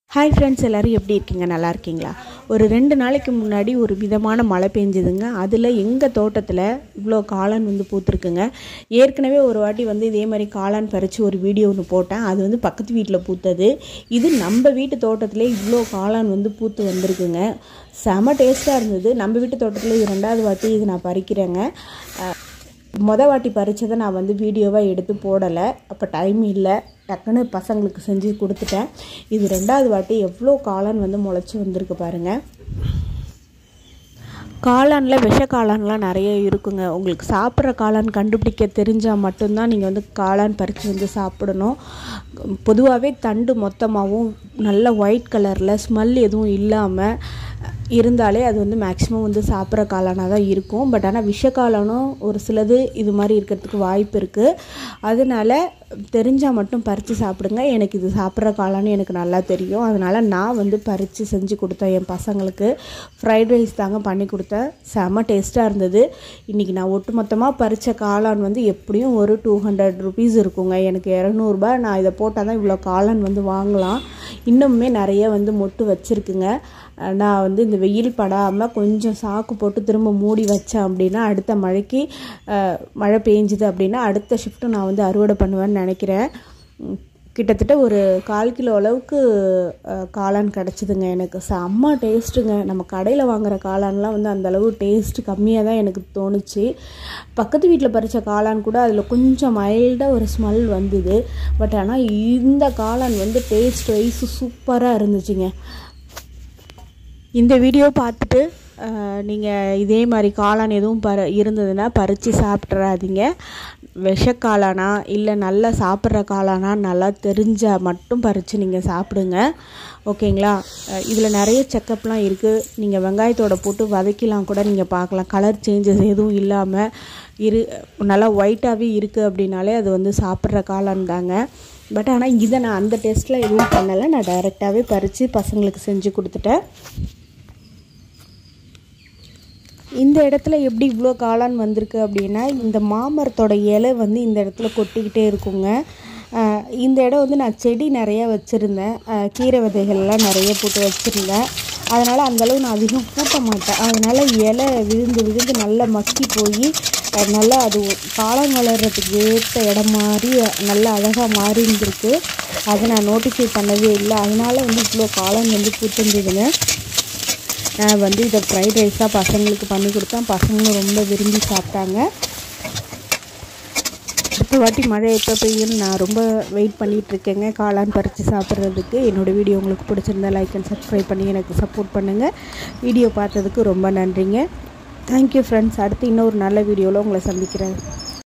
hi friends எல்லோரும் எப்படி இருக்கீங்க நல்லா இருக்கீங்களா ஒரு ரெண்டு நாளைக்கு முன்னாடி ஒரு விதமான மழை பெஞ்சுதுங்க அதில் எங்கள் தோட்டத்தில் இவ்வளோ காளான் வந்து பூத்துருக்குங்க ஏற்கனவே ஒரு வாட்டி வந்து இதே மாதிரி காளான் பறித்து ஒரு வீடியோ ஒன்று போட்டேன் அது வந்து பக்கத்து வீட்டில் பூத்தது இது நம்ம வீட்டு தோட்டத்திலே இவ்வளோ காளான் வந்து பூத்து வந்திருக்குங்க செம டேஸ்ட்டாக இருந்தது நம்ம வீட்டு தோட்டத்தில் இது ரெண்டாவது வாட்டி இது நான் பறிக்கிறேங்க அஹ், மொத வாட்டி பறித்ததை நான் வந்து வீடியோவாக எடுத்து போடலை அப்போ டைம் இல்லை டக்குன்னு பசங்களுக்கு செஞ்சு கொடுத்துட்டேன் இது ரெண்டாவது வாட்டி எவ்வளோ காளான் வந்து முளைச்சி வந்திருக்கு பாருங்கள் காளானில் விஷ காளான்லாம் நிறைய இருக்குங்க உங்களுக்கு சாப்பிட்ற காளான் கண்டுபிடிக்க தெரிஞ்சால் மட்டும்தான் நீங்கள் வந்து காளான் பறித்து வந்து சாப்பிடணும் பொதுவாகவே தண்டு மொத்தமாகவும் நல்ல ஒயிட் கலரில் ஸ்மெல் எதுவும் இல்லாமல் இருந்தாலே அது வந்து மேக்ஸிமம் வந்து சாப்பிட்ற காளானாக தான் இருக்கும் பட் ஆனால் விஷ காளானும் ஒரு சிலது இது மாதிரி இருக்கிறதுக்கு வாய்ப்பு இருக்குது அதனால் தெரிஞ்சால் மட்டும் பறித்து சாப்பிடுங்க எனக்கு இது சாப்பிட்ற காளான்னு எனக்கு நல்லா தெரியும் அதனால் நான் வந்து பறித்து செஞ்சு கொடுத்தேன் என் பசங்களுக்கு ஃப்ரைட் ரைஸ் தாங்க பண்ணி கொடுத்தேன் செம டேஸ்ட்டாக இருந்தது இன்றைக்கி நான் ஒட்டு மொத்தமாக பறித்த காளான் வந்து எப்படியும் ஒரு டூ ஹண்ட்ரட் ருபீஸ் இருக்குங்க எனக்கு இரநூறுபா நான் இதை போட்டால் தான் இவ்வளோ காளான் வந்து வாங்கலாம் இன்னுமே நிறைய வந்து மொட்டு வச்சுருக்குங்க நான் வந்து இந்த வெயில் படாமல் கொஞ்சம் சாக்கு போட்டு திரும்ப மூடி வச்சேன் அப்படின்னா அடுத்த மழைக்கு அஹ், மழை பெஞ்சுது அப்படின்னா அடுத்த ஷிஃப்ட்டு நான் வந்து அறுவடை பண்ணுவேன்னு நினைக்கிறேன் உம், கிட்டத்தட்ட ஒரு கால் கிலோ அளவுக்கு அஹ், காளான் கிடச்சிதுங்க எனக்கு செம்ம டேஸ்ட்டுங்க நம்ம கடையில் வாங்குற காளான்லாம் வந்து அந்த அளவு டேஸ்ட்டு கம்மியாக தான் எனக்கு தோணுச்சு பக்கத்து வீட்டில் பறித்த காளான் கூட அதில் கொஞ்சம் மைல்டாக ஒரு ஸ்மெல் வந்தது பட் ஆனால் இந்த காளான் வந்து டேஸ்ட் வைஸ் சூப்பராக இருந்துச்சுங்க இந்த வீடியோ பார்த்துட்டு நீங்கள் இதே மாதிரி காளான் எதுவும் பற இருந்ததுன்னா பறித்து சாப்பிட்றாதீங்க விஷ காளானா இல்லை நல்லா சாப்பிட்ற காளானா நல்லா தெரிஞ்சால் மட்டும் பறித்து நீங்கள் சாப்பிடுங்க ஓகேங்களா இதில் நிறைய செக்கப்லாம் இருக்குது நீங்கள் வெங்காயத்தோட போட்டு வதக்கிலாம் கூட நீங்கள் பார்க்கலாம் கலர் சேஞ்சஸ் எதுவும் இல்லாமல் இரு நல்லா ஒயிட்டாகவே இருக்குது அப்படின்னாலே அது வந்து சாப்பிட்ற காளான் தாங்க பட் ஆனால் இதை நான் அந்த டெஸ்ட்டில் எதுவும் பண்ணலை நான் டைரெக்டாகவே பறித்து பசங்களுக்கு செஞ்சு கொடுத்துட்டேன் இந்த இடத்துல எப்படி இவ்வளோ காளான் வந்திருக்கு அப்படின்னா இந்த மாமரத்தோட இலை வந்து இந்த இடத்துல கொட்டிக்கிட்டே இருக்குங்க ஆஹ் இந்த இடம் வந்து நான் செடி நிறையா வச்சுருந்தேன் ஆஹ் கீரை விதைகள்லாம் நிறைய போட்டு வச்சுருந்தேன் அதனால் அந்தளவு நான் அதிகம் பூட்ட மாட்டேன் அதனால் இலை விழுந்து விழுந்து நல்லா மக்கி போய் அஹ் நல்லா அது காளான் வளர்கிறதுக்கு ஏற்ற இடம் மாதிரி நல்லா அழகாக மாறி இருந்திருக்கு அதை நான் நோட்டிஃபை பண்ணவே இல்லை அதனால வந்து இவ்வளோ காளான் வந்து பூத்துருந்ததுங்க நான் வந்து இதை ஃப்ரைட் ரைஸாக பசங்களுக்கு பண்ணி கொடுத்தேன் பசங்களும் ரொம்ப விரும்பி சாப்பிட்டாங்க அடுத்த வாட்டி மழை எப்போ பெய்யும்னு நான் ரொம்ப வெயிட் பண்ணிகிட்டு இருக்கேங்க காளான் பறித்து சாப்பிட்றதுக்கு என்னோடய வீடியோ உங்களுக்கு பிடிச்சிருந்தா லைக் அண்ட் சப்ஸ்கிரைப் பண்ணி எனக்கு சப்போர்ட் பண்ணுங்கள் வீடியோ பார்த்ததுக்கு ரொம்ப நன்றிங்க தேங்க்யூ ஃப்ரெண்ட்ஸ் அடுத்து இன்னொரு நல்ல வீடியோவில் உங்களை சந்திக்கிறேன்